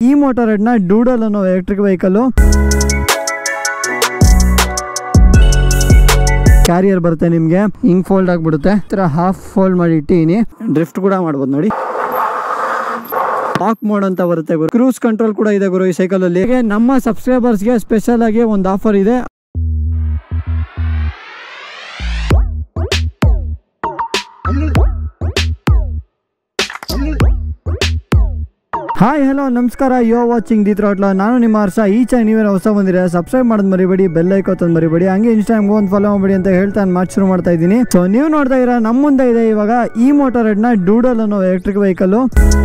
ಈ ಮೋಟರ್ ಹೆಡ್ನ ಡೂಡಲ್ ಅನ್ನೋ ಎಲೆಕ್ಟ್ರಿಕ್ ವೆಹಿಕಲ್ ಕ್ಯಾರಿಯರ್ ಬರುತ್ತೆ ನಿಮಗೆ ಹಿಂಗ್ ಫೋಲ್ಡ್ ಆಗಿಬಿಡುತ್ತೆ ಈ ಥರ ಹಾಫ್ ಫೋಲ್ಡ್ ಮಾಡಿ ಇಟ್ಟಿನಿ ಡ್ರಿಫ್ಟ್ ಕೂಡ ಮಾಡ್ಬೋದು ನೋಡಿ ಲಾಕ್ ಮೋಡ್ ಅಂತ ಬರುತ್ತೆ ಗುರು ಕ್ರೂಸ್ ಕಂಟ್ರೋಲ್ ಕೂಡ ಇದೆ ಗುರು ಈ ಸೈಕಲ್ ಅಲ್ಲಿ ಹೀಗೆ ನಮ್ಮ ಸಬ್ಸ್ಕ್ರೈಬರ್ಸ್ಗೆ ಸ್ಪೆಷಲ್ ಆಗಿ ಒಂದು ಆಫರ್ ಇದೆ ಹಾಯ್ ಹಲೋ ನಮಸ್ಕಾರ ಯೋ ವಾಚಿಂಗ್ ದಿ ತ್ರಾಟ್ಲ ನಾನು ನಿಮ್ಮ ಹರ್ಷ ಈ ಚಾನಲ್ ನೀವೇನೋ ಹೊಸ ಬಂದಿರ ಸಬ್ಸ್ಕ್ರೈಬ್ ಮಾಡೋದು ಮರಿಬೇಡಿ ಬೆಲ್ ಐಕೋತಂದು ಮರಿಬೇಡಿ ಹಂಗೆ ಇನ್ಸ್ಟಾಗ್ರಾಮ್ಗೆ ಒಂದು ಫಾಲೋ ಮಾಡಬೇಡಿ ಅಂತ ಹೇಳ್ತಾ ನಾನು ಮಾತು ಶುರು ಮಾಡ್ತಾ ಇದ್ದೀನಿ ಸೊ ನೀವು ನೋಡ್ತಾ ಇರ ನಮ್ಮ ಮುಂದೆ ಇದೆ ಇವಾಗ ಈ ಮೋಟರ್ ಹೆಡ್ನ ಡೂಡಲ್ ಅನ್ನೋ electric vehicle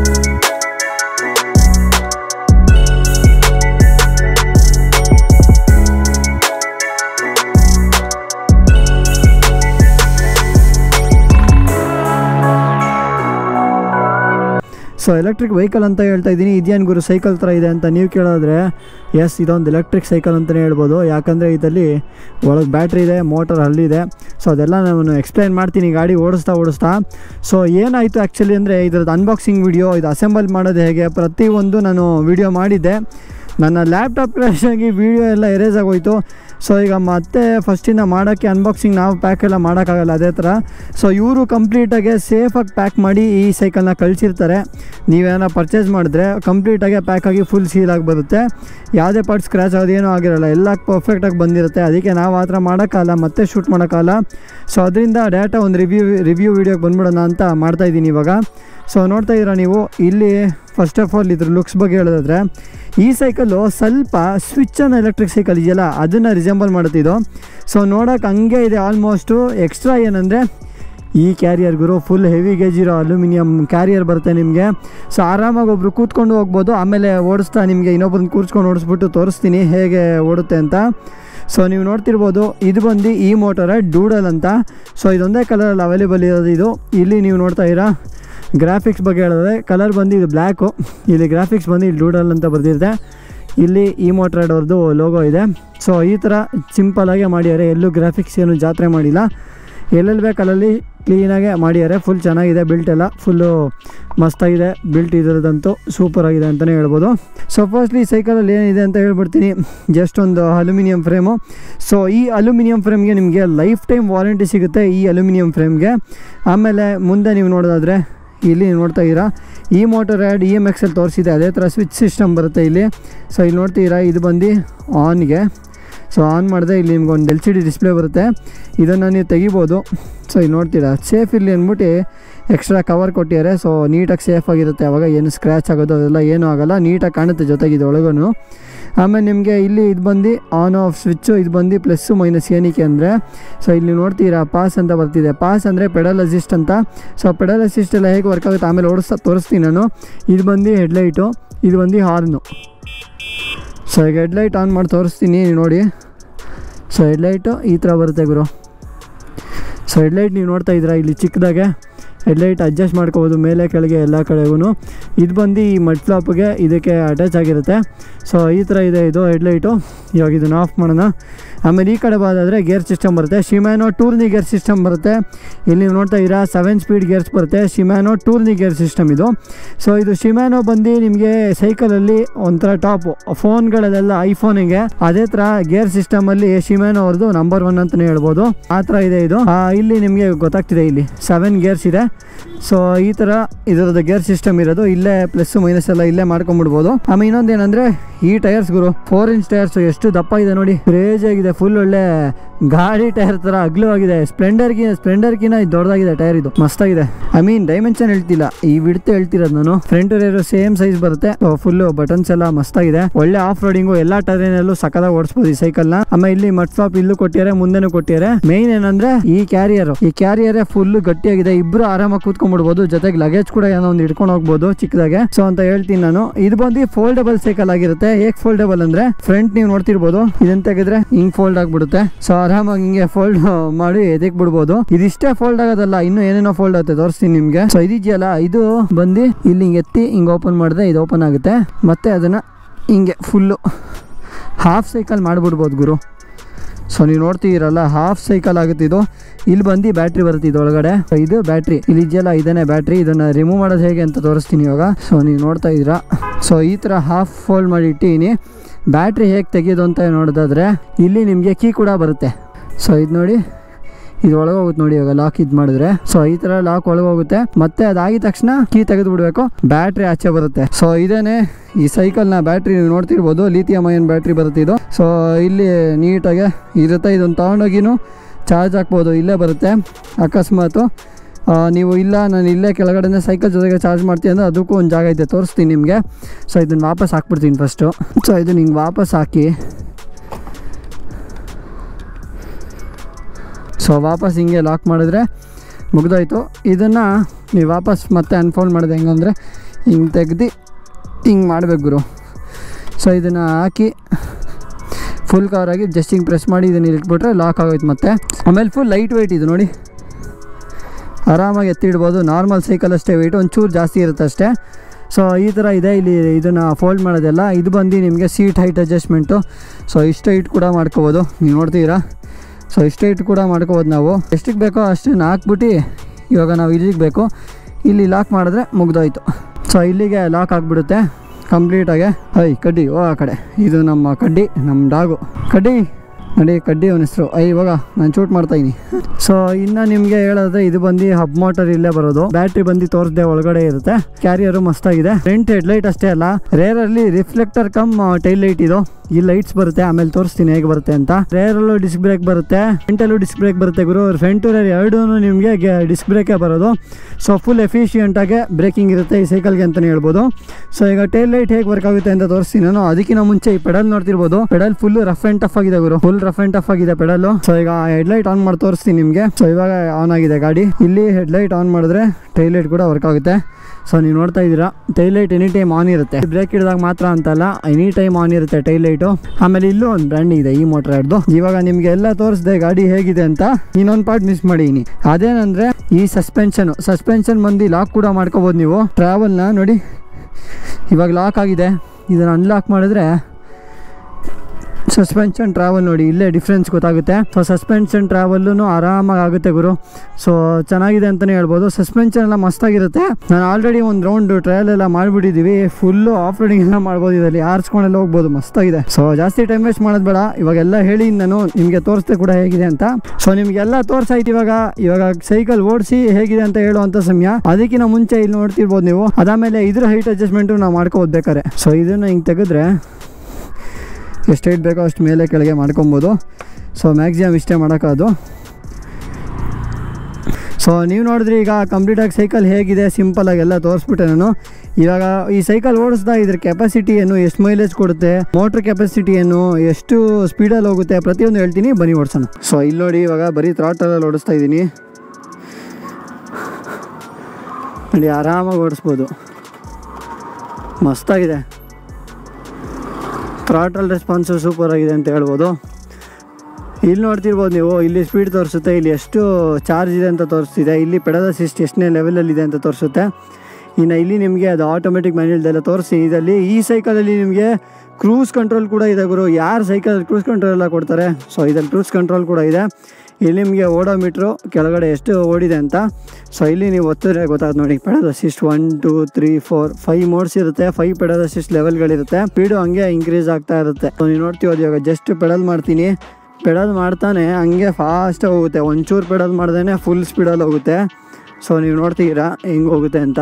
so electric vehicle ಅಂತ ಹೇಳ್ತಾ ಇದ್ದೀನಿ ಇದೇನು ಗುರು ಸೈಕಲ್ ಥರ ಇದೆ ಅಂತ ನೀವು ಕೇಳಿದ್ರೆ ಎಸ್ ಇದೊಂದು ಎಲೆಕ್ಟ್ರಿಕ್ ಸೈಕಲ್ ಅಂತಲೇ ಹೇಳ್ಬೋದು ಯಾಕಂದರೆ ಇದರಲ್ಲಿ ಒಳಗೆ ಬ್ಯಾಟ್ರಿ ಇದೆ ಮೋಟರ್ ಅಲ್ಲಿದೆ ಸೊ ಅದೆಲ್ಲ ನಾನು ಎಕ್ಸ್ಪ್ಲೈನ್ ಮಾಡ್ತೀನಿ ಗಾಡಿ ಓಡಿಸ್ತಾ ಓಡಿಸ್ತಾ ಸೊ ಏನಾಯಿತು ಆ್ಯಕ್ಚುಲಿ ಅಂದರೆ ಇದ್ರದ್ದು ಅನ್ಬಾಕ್ಸಿಂಗ್ ವಿಡಿಯೋ ಇದು ಅಸೆಂಬಲ್ ಮಾಡೋದು ಹೇಗೆ ಪ್ರತಿಯೊಂದು ನಾನು ವಿಡಿಯೋ ಮಾಡಿದ್ದೆ ನನ್ನ ಲ್ಯಾಪ್ಟಾಪ್ ಕ್ರ್ಯಾಶ್ ಆಗಿ ವೀಡಿಯೋ ಎಲ್ಲ ಎರೇಸ್ ಆಗೋಯ್ತು ಸೊ ಈಗ ಮತ್ತೆ ಫಸ್ಟಿಂದ ಮಾಡೋಕ್ಕೆ ಅನ್ಬಾಕ್ಸಿಂಗ್ ನಾವು ಪ್ಯಾಕ್ ಎಲ್ಲ ಮಾಡೋಕ್ಕಾಗಲ್ಲ ಅದೇ ಥರ ಸೊ ಇವರು ಕಂಪ್ಲೀಟಾಗಿ ಸೇಫಾಗಿ ಪ್ಯಾಕ್ ಮಾಡಿ ಈ ಸೈಕಲ್ನ ಕಳಿಸಿರ್ತಾರೆ ನೀವೇನೋ ಪರ್ಚೇಸ್ ಮಾಡಿದ್ರೆ ಕಂಪ್ಲೀಟಾಗಿ ಪ್ಯಾಕ್ ಆಗಿ ಫುಲ್ ಸೀಲ್ ಆಗಿ ಬರುತ್ತೆ ಯಾವುದೇ ಪಾರ್ಟ್ ಸ್ಕ್ರ್ಯಾಚ್ ಅದೇನೂ ಆಗಿರಲ್ಲ ಎಲ್ಲ ಪರ್ಫೆಕ್ಟಾಗಿ ಬಂದಿರುತ್ತೆ ಅದಕ್ಕೆ ನಾವು ಆ ಥರ ಮಾಡೋಕ್ಕಲ್ಲ ಮತ್ತೆ ಶೂಟ್ ಮಾಡೋಕ್ಕಲ್ಲ ಸೊ ಅದರಿಂದ ಡೇಟಾ ಒಂದು ರಿವ್ಯೂ ರಿವ್ಯೂ ವೀಡಿಯೋಗೆ ಬಂದ್ಬಿಡೋಣ ಅಂತ ಮಾಡ್ತಾಯಿದ್ದೀನಿ ಇವಾಗ ಸೊ ನೋಡ್ತಾ ಇದ್ದೀರಾ ನೀವು ಇಲ್ಲಿ ಫಸ್ಟ್ ಆಫ್ ಆಲ್ ಇದ್ರ ಲುಕ್ಸ್ ಬಗ್ಗೆ ಹೇಳೋದಾದ್ರೆ ಈ ಸೈಕಲ್ಲು ಸ್ವಲ್ಪ ಸ್ವಿಚ್ ಅನ್ನು ಎಲೆಕ್ಟ್ರಿಕ್ ಸೈಕಲ್ ಇದೆಯಲ್ಲ ಅದನ್ನು ರಿಸೆಂಬಲ್ ಮಾಡುತ್ತಿದ್ದು ಸೊ ನೋಡೋಕೆ ಹಂಗೆ ಇದೆ ಆಲ್ಮೋಸ್ಟು ಎಕ್ಸ್ಟ್ರಾ ಏನಂದರೆ ಈ ಕ್ಯಾರಿಯರ್ ಗುರು ಫುಲ್ ಹೆವಿ ಗೇಜ್ ಇರೋ ಅಲ್ಯೂಮಿನಿಯಂ ಕ್ಯಾರಿಯರ್ ಬರುತ್ತೆ ನಿಮಗೆ ಸೊ ಆರಾಮಾಗಿ ಒಬ್ರು ಕೂತ್ಕೊಂಡು ಹೋಗ್ಬೋದು ಆಮೇಲೆ ಓಡಿಸ್ತಾ ನಿಮಗೆ ಇನ್ನೊಬ್ಬರನ್ನ ಕೂರಿಸ್ಕೊಂಡು ಓಡಿಸ್ಬಿಟ್ಟು ತೋರಿಸ್ತೀನಿ ಹೇಗೆ ಓಡುತ್ತೆ ಅಂತ ಸೊ ನೀವು ನೋಡ್ತಿರ್ಬೋದು ಇದು ಬಂದು ಈ ಮೋಟರ ಡೂಡಲ್ ಅಂತ ಸೊ ಇದೊಂದೇ ಕಲರಲ್ಲಿ ಅವೈಲೇಬಲ್ ಇರೋದು ಇದು ಇಲ್ಲಿ ನೀವು ನೋಡ್ತಾ ಇರಾ ಗ್ರಾಫಿಕ್ಸ್ ಬಗ್ಗೆ ಹೇಳಿದ್ರೆ ಕಲರ್ ಬಂದು ಇದು ಬ್ಲ್ಯಾಕು ಇಲ್ಲಿ ಗ್ರಾಫಿಕ್ಸ್ ಬಂದು ಇಲ್ಲಿ ಡೂಡಲ್ ಅಂತ ಬರ್ದಿರುತ್ತೆ ಇಲ್ಲಿ ಈ ಮೋಟ್ರಾಡ್ ಅವ್ರದ್ದು ಲೋಗೋ ಇದೆ ಸೊ ಈ ಥರ ಸಿಂಪಲಾಗೆ ಮಾಡಿದ್ದಾರೆ ಎಲ್ಲೂ ಗ್ರಾಫಿಕ್ಸ್ ಏನು ಜಾತ್ರೆ ಮಾಡಿಲ್ಲ ಎಲ್ಲೆಲ್ಲಿ ಬೇಕಲ್ಲಲ್ಲಿ ಕ್ಲೀನಾಗೆ ಮಾಡಿದ್ದಾರೆ ಫುಲ್ ಚೆನ್ನಾಗಿದೆ ಬಿಲ್ಟ್ ಎಲ್ಲ ಫುಲ್ಲು ಮಸ್ತಾಗಿದೆ ಬಿಲ್ಟ್ ಇದರದಂತೂ ಸೂಪರ್ ಆಗಿದೆ ಅಂತಲೇ ಹೇಳ್ಬೋದು ಸೊ ಫಸ್ಟ್ಲಿ ಸೈಕಲಲ್ಲಿ ಏನಿದೆ ಅಂತ ಹೇಳ್ಬಿಡ್ತೀನಿ ಜಸ್ಟ್ ಒಂದು ಅಲ್ಯೂಮಿನಿಯಂ ಫ್ರೇಮು ಸೊ ಈ ಅಲ್ಯೂಮಿನಿಯಂ ಫ್ರೇಮ್ಗೆ ನಿಮಗೆ ಲೈಫ್ ಟೈಮ್ ವಾರಂಟಿ ಸಿಗುತ್ತೆ ಈ ಅಲ್ಯೂಮಿನಿಯಂ ಫ್ರೇಮ್ಗೆ ಆಮೇಲೆ ಮುಂದೆ ನೀವು ನೋಡೋದಾದರೆ ಇಲ್ಲಿ ನೋಡ್ತಾ ಇದ್ದೀರಾ ಈ ಮೋಟರ್ ಆ್ಯಡ್ ಇ ಎಮ್ ಎಕ್ಸಲ್ಲಿ ತೋರಿಸಿದೆ ಅದೇ ಥರ ಸ್ವಿಚ್ ಸಿಸ್ಟಮ್ ಬರುತ್ತೆ ಇಲ್ಲಿ ಸೊ ಇಲ್ಲಿ ನೋಡ್ತೀರಾ ಇದು ಬಂದು ಆನ್ಗೆ ಸೊ ಆನ್ ಮಾಡಿದೆ ಇಲ್ಲಿ ನಿಮ್ಗೆ ಒಂದು ಎಲ್ ಸಿ ಡಿ ಡಿಸ್ಪ್ಲೇ ಬರುತ್ತೆ ಇದನ್ನು ನೀವು ತೆಗಿಬೋದು ಸೊ ಇಲ್ಲಿ ನೋಡ್ತೀರಾ ಸೇಫ್ ಇರಲಿ ಅಂದ್ಬಿಟ್ಟು ಎಕ್ಸ್ಟ್ರಾ ಕವರ್ ಕೊಟ್ಟಿದ್ದಾರೆ ಸೊ ನೀಟಾಗಿ ಸೇಫ್ ಆಗಿರುತ್ತೆ ಅವಾಗ ಏನು ಸ್ಕ್ರ್ಯಾಚ್ ಆಗೋದು ಅದೆಲ್ಲ ಏನೂ ಆಗೋಲ್ಲ ನೀಟಾಗಿ ಕಾಣುತ್ತೆ ಜೊತೆಗೆ ಇದು ಒಳಗೂ ಆಮೇಲೆ ನಿಮಗೆ ಇಲ್ಲಿ ಇದು ಬಂದು ಆನ್ ಆಫ್ ಸ್ವಿಚ್ಚು ಇದು ಬಂದು ಪ್ಲಸ್ಸು ಮೈನಸ್ ಏನಕ್ಕೆ ಅಂದರೆ ಸೊ ಇಲ್ಲಿ ನೋಡ್ತೀರಾ ಪಾಸ್ ಅಂತ ಬರ್ತಿದೆ ಪಾಸ್ ಅಂದರೆ ಪೆಡಲ್ ಅಸಿಸ್ಟ್ ಅಂತ ಸೊ ಪೆಡಲ್ ಅಸಿಸ್ಟ್ ಎಲ್ಲ ಹೇಗೆ ವರ್ಕ್ ಆಗುತ್ತೆ ಆಮೇಲೆ ಓಡಿಸ್ತಾ ತೋರಿಸ್ತೀನಿ ನಾನು ಇದು ಬಂದು ಹೆಡ್ಲೈಟು ಇದು ಬಂದು ಹಾರ್ನು ಸೊ ಈಗ ಹೆಡ್ಲೈಟ್ ಆನ್ ಮಾಡಿ ತೋರಿಸ್ತೀನಿ ನೋಡಿ ಸೊ ಹೆಡ್ಲೈಟು ಈ ಥರ ಬರುತ್ತೆ ಗುರು ಸೊ ಹೆಡ್ಲೈಟ್ ನೀವು ನೋಡ್ತಾ ಇದ್ದೀರಾ ಇಲ್ಲಿ ಚಿಕ್ಕದಾಗೆ ಹೆಡ್ಲೈಟ್ ಅಡ್ಜಸ್ಟ್ ಮಾಡ್ಕೋಬೋದು ಮೇಲೆ ಕೆಳಗೆ ಎಲ್ಲ ಕಡೆಗೂ ಇದು ಬಂದು ಈ ಮಡ್ ಫ್ಲಾಪ್ಗೆ ಇದಕ್ಕೆ ಅಟ್ಯಾಚ್ ಆಗಿರುತ್ತೆ ಸೊ ಈ ಥರ ಇದೆ ಇದು ಹೆಡ್ಲೈಟು ಇವಾಗ ಇದನ್ನು ಆಫ್ ಮಾಡೋಣ ಆಮೇಲೆ ಈ ಕಡೆ ಬಾದಾದರೆ ಗೇರ್ ಸಿಸ್ಟಮ್ ಬರುತ್ತೆ ಶಿಮ್ಯಾನೋ ಟೂರ್ನಿ ಗೇರ್ ಸಿಸ್ಟಮ್ ಬರುತ್ತೆ ಇಲ್ಲಿ ನೀವು ನೋಡ್ತಾ ಇದ್ದೀರಾ ಸೆವೆನ್ ಸ್ಪೀಡ್ ಗೇರ್ಸ್ ಬರುತ್ತೆ ಶಿಮ್ಯಾನೋ ಟೂರ್ನಿ ಗೇರ್ ಸಿಸ್ಟಮ್ ಇದು ಸೊ ಇದು ಶಿಮ್ಯಾನೋ ಬಂದು ನಿಮಗೆ ಸೈಕಲಲ್ಲಿ ಒಂಥರ ಟಾಪು ಫೋನ್ಗಳಲ್ಲೆಲ್ಲ ಐಫೋನಿಗೆ ಅದೇ ಥರ ಗೇರ್ ಸಿಸ್ಟಮಲ್ಲಿ ಶಿಮ್ಯಾನೋ ಅವ್ರದ್ದು ನಂಬರ್ ಒನ್ ಅಂತಲೇ ಹೇಳ್ಬೋದು ಆ ಥರ ಇದೆ ಇದು ಆ, ಇಲ್ಲಿ ನಿಮಗೆ ಗೊತ್ತಾಗ್ತಿದೆ ಇಲ್ಲಿ ಸೆವೆನ್ ಗೇರ್ಸ್ ಇದೆ ಸೊ ಈ ಥರ ಇದರದ್ದು ಗೇರ್ ಸಿಸ್ಟಮ್ ಇರೋದು ಇಲ್ಲೇ ಪ್ಲಸ್ ಮೈನಸ್ ಎಲ್ಲ ಇಲ್ಲೇ ಮಾಡ್ಕೊಂಡ್ಬಿಡ್ಬೋದು ಆಮೇಲೆ ಇನ್ನೊಂದು ಏನಂದ್ರೆ ಈ ಟೈರ್ಸ್ ಗುರು ಫೋರ್ ಇಂಚ್ ಟೈರ್ಸ್ ಎಷ್ಟು ದಪ್ಪ ಇದೆ ನೋಡಿ ಕ್ರೇಜ್ ಆಗಿದೆ ಫುಲ್ ಒಳ್ಳೆ ಗಾಡಿ ಟೈರ್ ತರ ಅಗ್ಲವಾಗಿದೆ ಸ್ಪ್ಲೆಂಡರ್ಗಿನ ಸ್ಪ್ಲೆಂಡರ್ಗಿನ ಇದು ದೊಡ್ಡದಾಗಿದೆ ಟೈರ್ ಇದು ಮಸ್ತಾಗಿದೆ ಐ ಮೀನ್ ಡೈಮೆನ್ಷನ್ ಹೇಳ್ತಿಲ್ಲ ಈ ವಿಡ್ತ್ ಹೇಳ್ತಿರೋದು ನಾನು ಫ್ರಂಟ್ ಟೈರ್ ಸೇಮ್ ಸೈಜ್ ಬರುತ್ತೆ ಫುಲ್ ಬಟನ್ಸ್ ಎಲ್ಲ ಮಸ್ತಾಗಿದೆ ಒಳ್ಳೆ ಆಫ್ ರೋಡಿಂಗು ಎಲ್ಲಾ ಟೈರಿನಲ್ಲೂ ಸಕ್ಕದಾಗ ಓಡಿಸ್ಬೋದು ಈ ಸೈಕಲ್ ನ ಆಮೇಲೆ ಇಲ್ಲಿ ಮಟ್ ಫ್ಲಾಪ್ ಇಲ್ಲೂ ಕೊಟ್ಟಿದ್ದಾರೆ ಮುಂದೆನೂ ಕೊಟ್ಟಿದ್ದಾರೆ ಮೇನ್ ಏನಂದ್ರೆ ಈ ಕ್ಯಾರಿಯರ್ ಈ ಕ್ಯಾರಿಯರ್ ಫುಲ್ ಗಟ್ಟಿಯಾಗಿದೆ ಇಬ್ರು ಆರಾಮಾಗಿ ಕೂತ್ಕೊಂಡ್ಬಿಡ್ಬೋದು ಜೊತೆಗೆ ಲಗೇಜ್ ಕೂಡ ಏನೋ ಒಂದು ಇಟ್ಕೊಂಡು ಹೋಗ್ಬೋದು ಚಿಕ್ಕದಾಗೆ ಸೊ ಅಂತ ಹೇಳ್ತೀನಿ ನಾನು ಇದು ಬಂದು ಫೋಲ್ಡಬಲ್ ಸೈಕಲ್ ಆಗಿರುತ್ತೆ ಹೇಗ್ ಫೋಲ್ಡಬಲ್ ಅಂದ್ರೆ ಫ್ರಂಟ್ ನೀವು ನೋಡ್ತಿರ್ಬೋದು ಇದನ್ನ ತೆಗೆದ್ರೆ ಹಿಂಗ್ ಫೋಲ್ಡ್ ಆಗ್ಬಿಡುತ್ತೆ ಸೊ ಆರಾಮಾಗಿ ಹಿಂಗೆ ಫೋಲ್ಡ್ ಮಾಡಿ ಎದಕ್ ಬಿಡ್ಬೋದು ಇದಿಷ್ಟೇ ಫೋಲ್ಡ್ ಆಗೋದಲ್ಲ ಇನ್ನು ಏನೇನೋ ಫೋಲ್ಡ್ ಆಗುತ್ತೆ ತೋರಿಸ್ತೀನಿ ನಿಮ್ಗೆ ಸೊ ಇದೆಯಲ್ಲ ಇದು ಬಂದು ಇಲ್ಲಿ ಹಿಂಗೆ ಎತ್ತಿ ಹಿಂಗೆ ಓಪನ್ ಮಾಡಿದ್ರೆ ಇದು ಓಪನ್ ಆಗುತ್ತೆ ಮತ್ತೆ ಅದನ್ನ ಹಿಂಗೆ ಫುಲ್ಲು ಹಾಫ್ ಸೈಕಲ್ ಮಾಡಿಬಿಡ್ಬೋದು ಗುರು ಸೊ ನೀವು ನೋಡ್ತಿದ್ದೀರಲ್ಲ ಹಾಫ್ ಸೈಕಲ್ ಆಗುತ್ತೆ ಇದು ಇಲ್ಲಿ ಬಂದು ಬ್ಯಾಟ್ರಿ ಬರುತ್ತೆ ಇದು ಒಳಗಡೆ So, ಇದು ಬ್ಯಾಟ್ರಿ ಇಲ್ಲಿ ಇದೆಯಲ್ಲ ಇದೇನೆ ಬ್ಯಾಟ್ರಿ ಇದನ್ನು ರಿಮೂವ್ ಮಾಡೋದು ಹೇಗೆ ಅಂತ ತೋರಿಸ್ತೀನಿ ಇವಾಗ ಸೊ ನೀವು ನೋಡ್ತಾ ಇದ್ದೀರಾ ಸೊ ಈ ಥರ ಹಾಫ್ ಫೋಲ್ಡ್ ಮಾಡಿ ಇಟ್ಟಿದ್ದೀನಿ ಬ್ಯಾಟ್ರಿ ಹೇಗೆ ತೆಗೆಯೋದು ಅಂತ ನೋಡೋದಾದ್ರೆ ಇಲ್ಲಿ ನಿಮಗೆ ಕೀ ಕೂಡ ಬರುತ್ತೆ ಸೊ ಇದು ನೋಡಿ ಇದು ಒಳಗೆ ಹೋಗುತ್ತೆ ನೋಡಿ ಇವಾಗ ಲಾಕ್ ಇದು ಮಾಡಿದ್ರೆ ಸೊ ಈ ತರ ಲಾಕ್ ಒಳಗೆ ಹೋಗುತ್ತೆ ಮತ್ತೆ ಅದಾಗಿದ ತಕ್ಷಣ ಕೀ ತೆಗೆದು ಬಿಡಬೇಕು ಬ್ಯಾಟ್ರಿ ಆಚೆ ಬರುತ್ತೆ ಸೊ ಇದೇನೆ ಈ ಸೈಕಲ್ನ ಬ್ಯಾಟ್ರಿ ನೀವು ನೋಡ್ತಿರ್ಬೋದು ಲಿಥಿಯಂ ಅಯನ್ ಬ್ಯಾಟ್ರಿ ಬರುತ್ತೆ ಇದು ಸೊ ಇಲ್ಲಿ ನೀಟಾಗಿ ಇರುತ್ತೆ ಇದನ್ನು ತೊಗೊಂಡೋಗಿನೂ ಚಾರ್ಜ್ ಹಾಕ್ಬೋದು ಇಲ್ಲೇ ಬರುತ್ತೆ ಅಕಸ್ಮಾತು ಆ, ನೀವು ಇಲ್ಲ ನಾನು ಇಲ್ಲೇ ಕೆಳಗಡೆ ಸೈಕಲ್ ಜೊತೆಗೆ ಚಾರ್ಜ್ ಮಾಡ್ತೀನಿ ಅಂದರೆ ಅದಕ್ಕೂ ಒಂದು ಜಾಗ ಇದೆ ತೋರಿಸ್ತೀನಿ ನಿಮಗೆ ಸೊ ಇದನ್ನು ವಾಪಸ್ ಹಾಕ್ಬಿಡ್ತೀನಿ ಫಸ್ಟು ಸೊ ಇದನ್ನ ಹಿಂಗೆ ವಾಪಸ್ ಹಾಕಿ ಸೊ ವಾಪಸ್ ಹಿಂಗೆ ಲಾಕ್ ಮಾಡಿದ್ರೆ ಮುಗ್ದೋಯ್ತು ಇದನ್ನು ನೀವು ವಾಪಸ್ ಮತ್ತೆ ಅನ್ಫೋಲ್ಡ್ ಮಾಡಿದೆ ಹೆಂಗಂದರೆ ಹಿಂಗೆ ತೆಗ್ದು ಹಿಂಗೆ ಮಾಡಬೇಕು ಗುರು ಸೊ ಇದನ್ನು ಹಾಕಿ ಫುಲ್ ಕವರಾಗಿ ಜಸ್ಟ್ ಹಿಂಗೆ ಪ್ರೆಸ್ ಮಾಡಿ ಇದನ್ನು ಇಟ್ಬಿಟ್ರೆ ಲಾಕ್ ಆಗೋಯ್ತು ಮತ್ತೆ ಆಮೇಲೆ ಫುಲ್ ಲೈಟ್ ವೆಯ್ಟ್ ಇದು ನೋಡಿ ಆರಾಮಾಗಿ ಎತ್ತಿಡ್ಬೋದು ನಾರ್ಮಲ್ ಸೈಕಲ್ ಅಷ್ಟೇ ವೆಯ್ಟ್ ಒಂಚೂರು ಜಾಸ್ತಿ ಇರುತ್ತೆ ಅಷ್ಟೇ ಸೊ ಈ ಥರ ಇದೆ ಇಲ್ಲಿ ಇದನ್ನು ಫೋಲ್ಡ್ ಮಾಡೋದೆಲ್ಲ ಇದು ಬಂದು ನಿಮಗೆ ಸೀಟ್ ಹೈಟ್ ಅಡ್ಜಸ್ಟ್ಮೆಂಟು ಸೊ ಇಷ್ಟು ಹೈಟ್ ಕೂಡ ಮಾಡ್ಕೋಬೋದು ನೀವು ನೋಡ್ತೀರಾ ಸೊ ಇಷ್ಟು ಹೈಟ್ ಕೂಡ ಮಾಡ್ಕೋಬೋದು ನಾವು ಎಷ್ಟಕ್ಕೆ ಬೇಕೋ ಅಷ್ಟನ್ನು ಹಾಕ್ಬಿಟ್ಟು ಇವಾಗ ನಾವು ಇಲ್ಲಿಗೆ ಬೇಕು ಇಲ್ಲಿ ಲಾಕ್ ಮಾಡಿದ್ರೆ ಮುಗ್ದೋಯ್ತು ಸೊ ಇಲ್ಲಿಗೆ ಲಾಕ್ ಆಗಿಬಿಡುತ್ತೆ ಕಂಪ್ಲೀಟಾಗೆ ಐ ಕಡ್ಡಿ ಓ ಆ ಕಡೆ ಇದು ನಮ್ಮ ಕಡ್ಡಿ ನಮ್ಮ ಡಾಗು ಕಡ್ಡಿ ನೋಡಿ ಕಡ್ಡಿ ಅವನ ಹೆಸರು ಐ ಇವಾಗ ನಾನು ಶೂಟ್ ಮಾಡ್ತಾ ಇದೀನಿ ಸೊ ಇನ್ನು ನಿಮಗೆ ಹೇಳೋದ್ರೆ ಇದು ಬಂದು ಹಬ್ ಮೋಟರ್ ಇಲ್ಲೇ ಬರೋದು ಬ್ಯಾಟ್ರಿ ಬಂದು ತೋರಿಸದೆ ಒಳಗಡೆ ಇರುತ್ತೆ ಕ್ಯಾರಿಯರು ಮಸ್ತಾಗಿದೆ ಫ್ರಂಟ್ ಹೆಡ್ ಲೈಟ್ ಅಷ್ಟೇ ಅಲ್ಲ ರೇರ್ ಅಲ್ಲಿ ರಿಫ್ಲೆಕ್ಟರ್ ಕಮ್ ಟೈಲ್ ಲೈಟ್ ಇದು ಈ ಲೈಟ್ಸ್ ಬರುತ್ತೆ ಆಮೇಲೆ ತೋರಿಸ್ತೀನಿ ಹೇಗೆ ಬರುತ್ತೆ ಅಂತ ರೇರ್ ಅಲ್ಲೂ ಡಿಸ್ಕ್ ಬ್ರೇಕ್ ಬರುತ್ತೆ ಫ್ರಂಟ್ ಅಲ್ಲೂ ಡಿಸ್ಕ್ ಬ್ರೇಕ್ ಬರುತ್ತೆ ಗುರು ಫ್ರಂಟ್ ರೇರ್ ಎರಡೂ ನಿಮಗೆ ಡಿಸ್ಕ್ ಬ್ರೇಕೇ ಬರೋದು ಸೊ ಫುಲ್ ಎಫಿಷಿಯೆಂಟ್ ಆಗಿ ಬ್ರೇಕಿಂಗ್ ಇರುತ್ತೆ ಈ ಸೈಕಲ್ಗೆ ಅಂತಲೇ ಹೇಳ್ಬೋದು ಸೊ ಈಗ ಟೈಲ್ ಲೈಟ್ ಹೇಗೆ ವರ್ಕ್ ಆಗುತ್ತೆ ಅಂತ ತೋರಿಸ್ತೀನಿ ನಾನು ಅದಕ್ಕಿಂತ ಮುಂಚೆ ಈ ಪೆಡಲ್ ನೋಡ್ತಿರ್ಬೋದು pedal full rough and tough ಆಗಿದೆ ಗುರು ಫುಲ್ ರಫ್ ಅಂಡ್ ಟಫ್ ಆಗಿದೆ ಪೆಡಲ್ ಸೊ ಈಗ ಹೆಡ್ಲೈಟ್ ಆನ್ ಮಾಡಿ ತೋರಿಸ್ತೀನಿ ನಿಮಗೆ ಸೊ ಇವಾಗ ಆನ್ ಆಗಿದೆ ಗಾಡಿ ಇಲ್ಲಿ ಹೆಡ್ಲೈಟ್ ಆನ್ ಮಾಡಿದ್ರೆ ಟೈಲ್ ಲೈಟ್ ಕೂಡ ವರ್ಕ್ ಆಗುತ್ತೆ ಸೊ ನೀವು ನೋಡ್ತಾ ಇದ್ದೀರಾ tail light any time on ಇರುತ್ತೆ ಬ್ರೇಕ್ ಹಿಡಿದಾಗ ಮಾತ್ರ ಅಂತಲ್ಲ ಎನಿ ಟೈಮ್ ಆನ್ ಇರುತ್ತೆ ಟೈಲ್ ಲೈಟು ಆಮೇಲೆ ಇಲ್ಲೂ ಒಂದು ಬ್ರ್ಯಾಂಡ್ ಇದೆ ಈ ಮೋಟರ್ ಆಡ್ದು ಇವಾಗ ನಿಮ್ಗೆ ಎಲ್ಲ ತೋರಿಸ್ದೆ ಗಾಡಿ ಹೇಗಿದೆ ಅಂತ ಇನ್ನೊಂದು ಪಾರ್ಟ್ ಮಿಸ್ ಮಾಡಿದೀನಿ ಅದೇನಂದ್ರೆ ಈ ಸಸ್ಪೆನ್ಷನ್ ಸಸ್ಪೆನ್ಷನ್ ಬಂದು ಲಾಕ್ ಕೂಡ ಮಾಡ್ಕೋಬೋದು ನೀವು ಟ್ರಾವೆಲ್ನ ನೋಡಿ ಇವಾಗ ಲಾಕ್ ಆಗಿದೆ ಇದನ್ನು ಅನ್ಲಾಕ್ ಮಾಡಿದ್ರೆ ಸಸ್ಪೆನ್ಷನ್ ಟ್ರಾವೆಲ್ ನೋಡಿ ಇಲ್ಲೇ ಡಿಫ್ರೆನ್ಸ್ ಗೊತ್ತಾಗುತ್ತೆ ಸೊ ಸಸ್ಪೆನ್ಷನ್ ಟ್ರಾವೆಲ್ಲೂ ಆರಾಮಾಗಿ ಆಗುತ್ತೆ ಗುರು ಸೊ ಚೆನ್ನಾಗಿದೆ ಅಂತಲೇ ಹೇಳ್ಬೋದು ಸಸ್ಪೆನ್ಷನ್ ಎಲ್ಲ ಮಸ್ತಾಗಿರುತ್ತೆ ನಾನು ಆಲ್ರೆಡಿ ಒಂದು ರೌಂಡ್ ಟ್ರಯಲ್ ಎಲ್ಲ ಮಾಡಿಬಿಟ್ಟಿದ್ದೀವಿ ಫುಲ್ಲು ಆಫ್ ರೋಡಿಂಗ್ ಎಲ್ಲ ಮಾಡ್ಬೋದು ಇದರಲ್ಲಿ ಆರಿಸ್ಕೊಂಡೆಲ್ಲ ಹೋಗ್ಬೋದು ಮಸ್ತಾಗಿದೆ ಸೊ ಜಾಸ್ತಿ ಟೈಮ್ ವೇಸ್ಟ್ ಮಾಡೋದು ಬೇಡ ಇವಾಗೆಲ್ಲ ಹೇಳಿ ನಾನು ನಿಮಗೆ ತೋರಿಸ್ದೆ ಕೂಡ ಹೇಗಿದೆ ಅಂತ ಸೊ ನಿಮಗೆಲ್ಲ ತೋರ್ಸಾಯ್ತು ಇವಾಗ ಇವಾಗ ಸೈಕಲ್ ಓಡಿಸಿ ಹೇಗಿದೆ ಅಂತ ಹೇಳುವಂಥ ಸಮಯ ಅದಕ್ಕಿಂತ ಮುಂಚೆ ಇಲ್ಲಿ ನೋಡ್ತಿರ್ಬೋದು ನೀವು ಅದಾದಮೇಲೆ ಇದ್ರ ಹೈಟ್ ಅಡ್ಜಸ್ಟ್ಮೆಂಟು ನಾವು ಮಾಡ್ಕೋಬೋದು ಬೇಕಾರೆ ಸೊ ಇದನ್ನು ಹಿಂಗೆ ತೆಗೆದ್ರೆ ಎಷ್ಟು ಹೈಟ್ ಬೇಕೋ ಅಷ್ಟು ಮೇಲೆ ಕೆಳಗೆ ಮಾಡ್ಕೊಬೋದು ಸೊ ಮ್ಯಾಕ್ಸಿಮಮ್ ಇಷ್ಟೇ ಮಾಡೋಕ್ಕಾದು ಸೊ ನೀವು ನೋಡಿದ್ರೆ ಈಗ ಕಂಪ್ಲೀಟಾಗಿ ಸೈಕಲ್ ಹೇಗಿದೆ ಸಿಂಪಲಾಗಿ ಎಲ್ಲ ತೋರಿಸ್ಬಿಟ್ಟೆ ನಾನು ಇವಾಗ ಈ ಸೈಕಲ್ ಓಡಿಸ್ದ ಇದ್ರ ಕೆಪಾಸಿಟಿ ಏನು ಎಷ್ಟು ಮೈಲೇಜ್ ಕೊಡುತ್ತೆ ಮೋಟ್ರ್ ಕೆಪಾಸಿಟಿ ಏನು ಎಷ್ಟು ಸ್ಪೀಡಲ್ಲಿ ಹೋಗುತ್ತೆ ಪ್ರತಿಯೊಂದು ಹೇಳ್ತೀನಿ ಬನ್ನಿ ಓಡಿಸೋಣ ಸೊ ಇಲ್ಲಿ ನೋಡಿ ಇವಾಗ ಬರೀ ಥ್ರಾಟಲ್ಲಿ ಓಡಿಸ್ತಾ ಇದ್ದೀನಿ ನೋಡಿ ಆರಾಮಾಗಿ ಓಡಿಸ್ಬೋದು ಮಸ್ತಾಗಿದೆ ಥ್ರಾಟಲ್ ರೆಸ್ಪಾನ್ಸು ಸೂಪರ್ ಆಗಿದೆ ಅಂತ ಹೇಳ್ಬೋದು ಇಲ್ಲಿ ನೋಡ್ತಿರ್ಬೋದು ನೀವು ಇಲ್ಲಿ ಸ್ಪೀಡ್ ತೋರಿಸುತ್ತೆ ಇಲ್ಲಿ ಎಷ್ಟು ಚಾರ್ಜ್ ಇದೆ ಅಂತ ತೋರಿಸ್ತಿದೆ ಇಲ್ಲಿ ಪೆಡಲ್ ಅಸಿಸ್ಟ್ ಎಷ್ಟನೇ ಲೆವೆಲಲ್ಲಿ ಇದೆ ಅಂತ ತೋರಿಸುತ್ತೆ ಇನ್ನು ಇಲ್ಲಿ ನಿಮಗೆ ಅದು ಆಟೋಮೆಟಿಕ್ ಮ್ಯಾನ್ಯಲ್ದೆಲ್ಲ ತೋರಿಸಿ ಇದರಲ್ಲಿ ಈ ಸೈಕಲಲ್ಲಿ ನಿಮಗೆ ಕ್ರೂಸ್ ಕಂಟ್ರೋಲ್ ಕೂಡ ಇದೆ ಗುರು ಯಾರು ಸೈಕಲ್ ಕ್ರೂಸ್ ಕಂಟ್ರೋಲ್ ಎಲ್ಲ ಕೊಡ್ತಾರೆ ಸೊ ಇದರಲ್ಲಿ ಕ್ರೂಸ್ ಕಂಟ್ರೋಲ್ ಕೂಡ ಇದೆ ಇಲ್ಲಿ ನಿಮಗೆ ಓಡೋಮೀಟ್ರು ಕೆಳಗಡೆ ಎಷ್ಟು ಓಡಿದೆ ಅಂತ ಸೊ ಇಲ್ಲಿ ನೀವು ಒತ್ತಿದ್ರೆ ಗೊತ್ತಾಗುತ್ತೆ ನೋಡಿ pedal assist one two three four five modes ಇರುತ್ತೆ ಫೈವ್ ಪೆಡಲ್ ಅಸಿಸ್ಟ್ ಲೆವೆಲ್ಗಳಿರುತ್ತೆ ಸ್ಪೀಡು ಹಂಗೆ ಇಂಕ್ರೀಸ್ ಆಗ್ತಾ ಇರುತ್ತೆ ಸೊ ನೀವು ನೋಡ್ತೀವಿ ಇವಾಗ ಜಸ್ಟ್ ಪೆಡಲ್ ಮಾಡ್ತೀನಿ ಪೆಡಲ್ ಮಾಡ್ತಾನೆ ಹಂಗೆ ಫಾಸ್ಟಾಗಿ ಹೋಗುತ್ತೆ ಒಂಚೂರು ಪೆಡಲ್ ಮಾಡ್ದೇ ಫುಲ್ ಸ್ಪೀಡಲ್ಲಿ ಹೋಗುತ್ತೆ ಸೊ ನೀವು ನೋಡ್ತೀರಾ ಹೆಂಗೆ ಹೋಗುತ್ತೆ ಅಂತ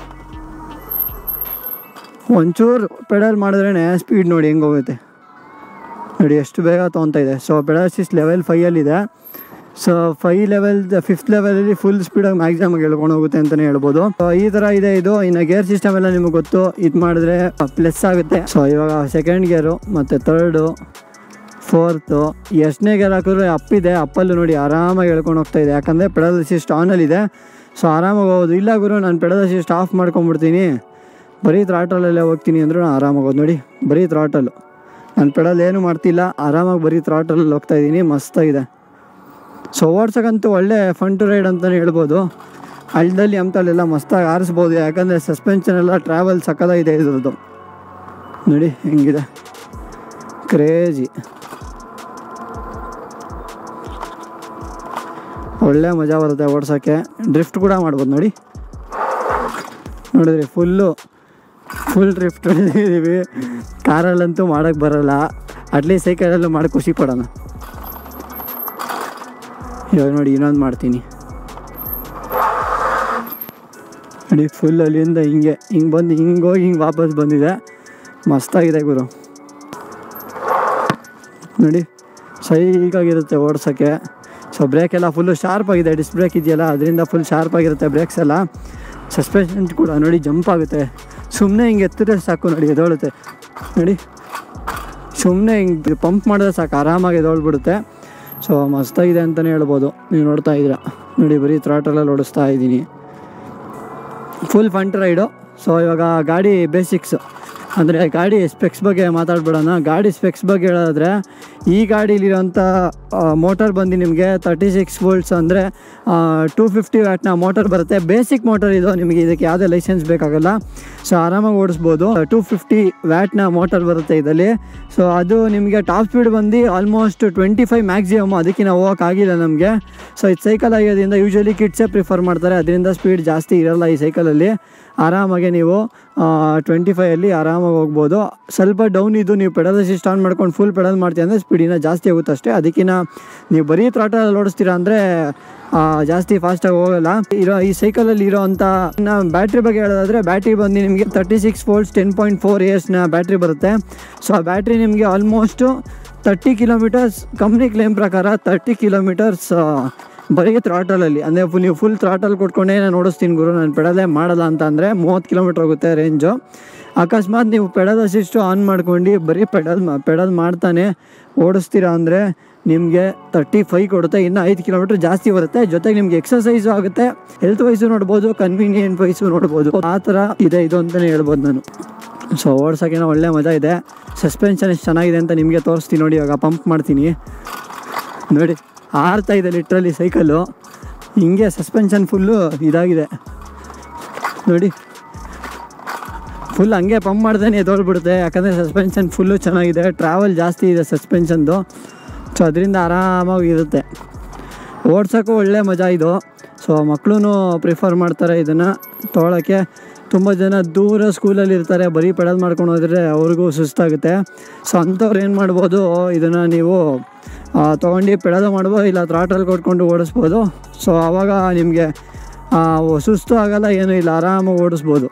ಒಂಚೂರು ಪೆಡಲ್ ಮಾಡಿದ್ರೇ ಸ್ಪೀಡ್ ನೋಡಿ ಹೆಂಗೆ ಹೋಗುತ್ತೆ ನೋಡಿ ಎಷ್ಟು ಬೇಗ ತೊಗೊತಾ ಇದೆ ಸೊ ಪೆಡಲ್ ಅಸಿಸ್ಟ್ ಲೆವೆಲ್ ಫೈಯಲ್ಲಿದೆ ಸೊ ಫೈ ಲೆವೆಲ್ ಫಿಫ್ತ್ ಲೆವೆಲಲ್ಲಿ ಫುಲ್ ಸ್ಪೀಡಾಗಿ ಮ್ಯಾಕ್ಸಿಮಮ್ ಹೇಳ್ಕೊಂಡು ಹೋಗುತ್ತೆ ಅಂತಲೇ ಹೇಳ್ಬೋದು ಸೊ ಈ ಥರ ಇದೆ ಇದು ಇನ್ನು ಗೇರ್ ಸಿಸ್ಟಮ್ ಎಲ್ಲ ನಿಮಗೆ ಗೊತ್ತು ಇದು ಮಾಡಿದ್ರೆ ಪ್ಲಸ್ ಆಗುತ್ತೆ ಸೊ ಇವಾಗ ಸೆಕೆಂಡ್ ಗೇರು ಮತ್ತು ತರ್ಡು ಫೋರ್ತು ಎಷ್ಟನೇ ಗೇರ್ ಹಾಕಿದ್ರೆ ಅಪ್ಪಿದೆ ಅಪ್ಪಲ್ಲೂ ನೋಡಿ ಆರಾಮಾಗಿ ಹೇಳ್ಕೊಂಡು ಹೋಗ್ತಾ ಇದೆ ಯಾಕಂದರೆ ಪೆಡಲ್ ಅಸಿಸ್ಟ್ ಆನಲ್ಲಿದೆ ಸೊ ಆರಾಮಾಗಿ ಹೋಗೋದು ಇಲ್ಲ ಗುರು ನಾನು ಪೆಡಲ್ ಅಸಿಸ್ಟ್ ಆಫ್ ಮಾಡ್ಕೊಂಬಿಡ್ತೀನಿ ಬರೀ ಥ್ರಾಟಲಲ್ಲೇ ಹೋಗ್ತೀನಿ ಅಂದರೂ ನಾನು ಆರಾಮಾಗಿ ಹೋಗೋದು ನೋಡಿ ಬರೀ ಥ್ರಾಟಲ್ಲು ನಾನು ಪೆಡಲ್ ಏನು ಮಾಡ್ತಿಲ್ಲ ಆರಾಮಾಗಿ ಬರೀ ಥ್ರಾಟಲಲ್ಲಿ ಹೋಗ್ತಾ ಇದ್ದೀನಿ ಮಸ್ತಾಗಿದೆ ಸೊ ಓಡ್ಸೋಕ್ಕಂತೂ ಒಳ್ಳೆ ಫನ್ ಟು ರೈಡ್ ಅಂತಲೇ ಹೇಳ್ಬೋದು ಹಳ್ಳದಲ್ಲಿ ಹಂತಲ್ಲೆಲ್ಲ ಮಸ್ತಾಗಿ ಆರಿಸ್ಬೋದು ಯಾಕಂದರೆ ಸಸ್ಪೆನ್ಷನ್ ಎಲ್ಲ ಟ್ರಾವೆಲ್ ಸಕ್ಕದಾಗಿದೆ ಇದ್ರದ್ದು ನೋಡಿ ಹೆಂಗಿದೆ ಕ್ರೇಜಿ ಒಳ್ಳೆ ಮಜಾ ಬರುತ್ತೆ ಓಡ್ಸೋಕ್ಕೆ ಡ್ರಿಫ್ಟ್ ಕೂಡ ಮಾಡ್ಬೋದು ನೋಡಿ ನೋಡಿದ್ರಿ ಫುಲ್ಲು ಫುಲ್ ಡ್ರಿಫ್ಟ್ ಹೊಡೆದಿದ್ದೀವಿ ಕಾರಲ್ಲಂತೂ ಮಾಡೋಕ್ಕೆ ಬರಲ್ಲ ಅಟ್ಲೀಸ್ಟ್ ಸೈಕಲಲ್ಲೂ ಮಾಡಿ ಖುಷಿ ಪಡೋಣ ಇವಾಗ ನೋಡಿ ಇನ್ನೊಂದು ಮಾಡ್ತೀನಿ ನೋಡಿ ಫುಲ್ ಅಲ್ಲಿಂದ ಹಿಂಗೆ ಹಿಂಗೆ ಬಂದು ಹಿಂಗೆ ಹೋಗಿ ಹಿಂಗೆ ವಾಪಸ್ ಬಂದಿದೆ ಮಸ್ತಾಗಿದೆ ಗುರು ನೋಡಿ ಸೈಕಾಗಿರುತ್ತೆ ಓಡ್ಸೋಕ್ಕೆ ಸೊ ಬ್ರೇಕ್ ಎಲ್ಲ ಫುಲ್ಲು ಶಾರ್ಪ್ ಆಗಿದೆ ಡಿಸ್ ಬ್ರೇಕ್ ಇದೆಯಲ್ಲ ಅದರಿಂದ ಫುಲ್ ಶಾರ್ಪ್ ಆಗಿರುತ್ತೆ ಬ್ರೇಕ್ಸ್ ಎಲ್ಲ ಸಸ್ಪೆನ್ಷನ್ ಕೂಡ ನೋಡಿ ಜಂಪ್ ಆಗುತ್ತೆ ಸುಮ್ಮನೆ ಹಿಂಗೆ ಎತ್ತಿದ್ರೆ ಸಾಕು ನೋಡಿ ಎದೊಳುತ್ತೆ ನೋಡಿ ಸುಮ್ಮನೆ ಹಿಂಗೆ ಪಂಪ್ ಮಾಡಿದ್ರೆ ಸಾಕು ಆರಾಮಾಗಿ ಎದೊಳ್ಬಿಡುತ್ತೆ ಸೊ ಮಸ್ತಾಗಿದೆ ಅಂತಲೇ ಹೇಳ್ಬೋದು ನೀವು ನೋಡ್ತಾ ಇದ್ದೀರಾ ನೋಡಿ ಬರೀ ಥ್ರಾಟಲ್ಲಿ ಓಡಿಸ್ತಾ ಇದ್ದೀನಿ ಫುಲ್ ಫಂಟ್ ರೈಡು ಸೊ ಇವಾಗ ಗಾಡಿ ಬೇಸಿಕ್ಸ್ ಅಂದರೆ ಗಾಡಿ ಸ್ಪೆಕ್ಸ್ ಬಗ್ಗೆ ಮಾತಾಡ್ಬಿಡೋಣ ಗಾಡಿ ಸ್ಪೆಕ್ಸ್ ಬಗ್ಗೆ ಹೇಳೋದ್ರೆ ಈ ಗಾಡೀಲಿರೋಂಥ ಮೋಟರ್ ಬಂದು ನಿಮಗೆ ತರ್ಟಿ ಸಿಕ್ಸ್ ವೋಲ್ಟ್ಸ್ ಅಂದರೆ ಟೂ ಫಿಫ್ಟಿ ವ್ಯಾಟ್ನ ಮೋಟರ್ ಬರುತ್ತೆ ಬೇಸಿಕ್ ಮೋಟರ್ ಇದು ನಿಮಗೆ ಇದಕ್ಕೆ ಯಾವುದೇ ಲೈಸೆನ್ಸ್ ಬೇಕಾಗಲ್ಲ ಸೊ ಆರಾಮಾಗಿ ಓಡಿಸ್ಬೋದು ಟೂ ಫಿಫ್ಟಿ ವ್ಯಾಟ್ನ ಮೋಟರ್ ಬರುತ್ತೆ ಇದರಲ್ಲಿ ಸೊ ಅದು ನಿಮಗೆ ಟಾಪ್ ಸ್ಪೀಡ್ ಬಂದು ಆಲ್ಮೋಸ್ಟ್ ಟ್ವೆಂಟಿ ಫೈವ್ ಮ್ಯಾಕ್ಸಿಮಮ್ ಅದಕ್ಕೆ ನಾವು ಹೋಗೋಕ್ಕಾಗಿಲ್ಲ ನಮಗೆ ಸೊ ಇದು ಸೈಕಲ್ ಆಗಿರೋದ್ರಿಂದ ಯೂಶ್ವಲಿ ಕಿಡ್ಸೇ ಪ್ರಿಫರ್ ಮಾಡ್ತಾರೆ ಅದರಿಂದ ಸ್ಪೀಡ್ ಜಾಸ್ತಿ ಇರಲ್ಲ ಈ ಸೈಕಲಲ್ಲಿ ಆರಾಮಾಗಿ ನೀವು ಟ್ವೆಂಟಿ ಫೈಯಲ್ಲಿ ಆರಾಮಾಗಿ ಹೋಗ್ಬೋದು ಸ್ವಲ್ಪ ಡೌನ್ ಇದು ನೀವು ಪೆಡಲ್ ಅಸಿಸ್ಟ್ ಆನ್ ಮಾಡ್ಕೊಂಡು ಫುಲ್ ಪೆಡಲ್ ಮಾಡ್ತೀವಿ ಅಂದರೆ ಸ್ಪೀಡಿನ ಜಾಸ್ತಿ ಆಗುತ್ತೆ ಅಷ್ಟೇ ಅದಕ್ಕಿಂತ ನೀವು ಬರೀ ಥ್ರಾಟಲ್ಲಿ ಓಡಿಸ್ತೀರಾ ಅಂದರೆ ಜಾಸ್ತಿ ಫಾಸ್ಟಾಗಿ ಹೋಗಲ್ಲ ಇರೋ ಈ ಸೈಕಲಲ್ಲಿ ಇರೋ ಅಂಥ ಬ್ಯಾಟ್ರಿ ಬಗ್ಗೆ ಹೇಳೋದಾದರೆ ಬ್ಯಾಟ್ರಿ ಬಂದು ನಿಮಗೆ ತರ್ಟಿ ಸಿಕ್ಸ್ ಫೋಲ್ಸ್ ಟೆನ್ ಪಾಯಿಂಟ್ ಫೋರ್ ಇಯರ್ಸ್ನ ಬ್ಯಾಟ್ರಿ ಬರುತ್ತೆ ಸೊ ಆ ಬ್ಯಾಟ್ರಿ ನಿಮಗೆ almost thirty kilometres company claim ಪ್ರಕಾರ ತರ್ಟಿ ಕಿಲೋಮೀಟರ್ಸ್ ಬರೀ ಥ್ರಾಟಲಲ್ಲಿ ಅಂದರೆ ಫುಲ್ ನೀವು ಫುಲ್ ಥ್ರಾಟಲ್ ಕೊಟ್ಕೊಂಡೇ ನಾನು ಓಡಿಸ್ತೀನಿ ಗುರು ನಾನು ಪೆಡಲೇ ಮಾಡಲ್ಲ ಅಂತ ಅಂದರೆ ಮೂವತ್ತು ಕಿಲೋಮೀಟ್ರ್ ಹೋಗುತ್ತೆ ರೇಂಜು ಅಕಸ್ಮಾತ್ ನೀವು ಪೆಡಲ್ ಅಸಿಸ್ಟು ಆನ್ ಮಾಡ್ಕೊಂಡು ಬರೀ ಪೆಡಲ್ ಪೆಡಲ್ ಮಾಡ್ತಾನೆ ಓಡಿಸ್ತೀರಾ ಅಂದರೆ ನಿಮಗೆ ತರ್ಟಿ ಫೈವ್ ಕೊಡುತ್ತೆ ಇನ್ನು ಐದು ಕಿಲೋಮೀಟ್ರ್ ಜಾಸ್ತಿ ಬರುತ್ತೆ ಜೊತೆಗೆ ನಿಮ್ಗೆ ಎಕ್ಸಸೈಸು ಆಗುತ್ತೆ ಹೆಲ್ತ್ ವೈಸು ನೋಡ್ಬೋದು ಕನ್ವೀನಿಯೆಂಟ್ ವೈಸು ನೋಡ್ಬೋದು ಆ ಥರ ಇದೆ ಇದು ಅಂತಲೇ ಹೇಳ್ಬೋದು ನಾನು ಸೊ ಓಡ್ಸೋಕ್ಕೇನೋ ಒಳ್ಳೆ ಮಜಾ ಇದೆ ಸಸ್ಪೆನ್ಷನ್ ಎಷ್ಟು ಚೆನ್ನಾಗಿದೆ ಅಂತ ನಿಮಗೆ ತೋರಿಸ್ತೀನಿ ನೋಡಿ ಇವಾಗ ಪಂಪ್ ಮಾಡ್ತೀನಿ ನೋಡಿ ಆರ್ತಾ ಇದೆ ಲಿಟ್ರಲಿ ಸೈಕಲ್ಲು ಹಿಂಗೆ ಸಸ್ಪೆನ್ಷನ್ ಫುಲ್ಲು ಇದಾಗಿದೆ ನೋಡಿ ಫುಲ್ ಹಂಗೆ ಪಂಪ್ ಮಾಡ್ದೇ ಎದೋಳ್ಬಿಡುತ್ತೆ ಯಾಕಂದರೆ ಸಸ್ಪೆನ್ಷನ್ ಫುಲ್ಲು ಚೆನ್ನಾಗಿದೆ ಟ್ರಾವೆಲ್ ಜಾಸ್ತಿ ಇದೆ ಸಸ್ಪೆನ್ಷನ್ದು ಸೊ ಅದರಿಂದ ಆರಾಮಾಗಿ ಇರುತ್ತೆ ಓಡ್ಸೋಕ್ಕೂ ಒಳ್ಳೆ ಮಜಾ ಇದು ಸೊ ಮಕ್ಕಳು ಪ್ರಿಫರ್ ಮಾಡ್ತಾರೆ ಇದನ್ನು ತೊಗೊಳಕ್ಕೆ ತುಂಬ ಜನ ದೂರ ಸ್ಕೂಲಲ್ಲಿ ಇರ್ತಾರೆ ಬರೀ ಪೆಡಲ್ ಮಾಡ್ಕೊಂಡು ಹೋದರೆ ಅವ್ರಿಗೂ ಸುಸ್ತಾಗುತ್ತೆ ಸೊ ಅಂಥವ್ರು ಏನು ಮಾಡ್ಬೋದು ಇದನ್ನು ನೀವು ತೊಗೊಂಡು ಪೆಡಲ್ ಮಾಡ್ಬೋದು ಇಲ್ಲ ಥ್ರಾಟಲ್ಲಿ ಕೊಟ್ಕೊಂಡು ಓಡಿಸ್ಬೋದು ಸೊ ಆವಾಗ ನಿಮಗೆ ಸುಸ್ತು ಆಗಲ್ಲ ಏನೂ ಇಲ್ಲ ಆರಾಮಾಗಿ ಓಡಿಸ್ಬೋದು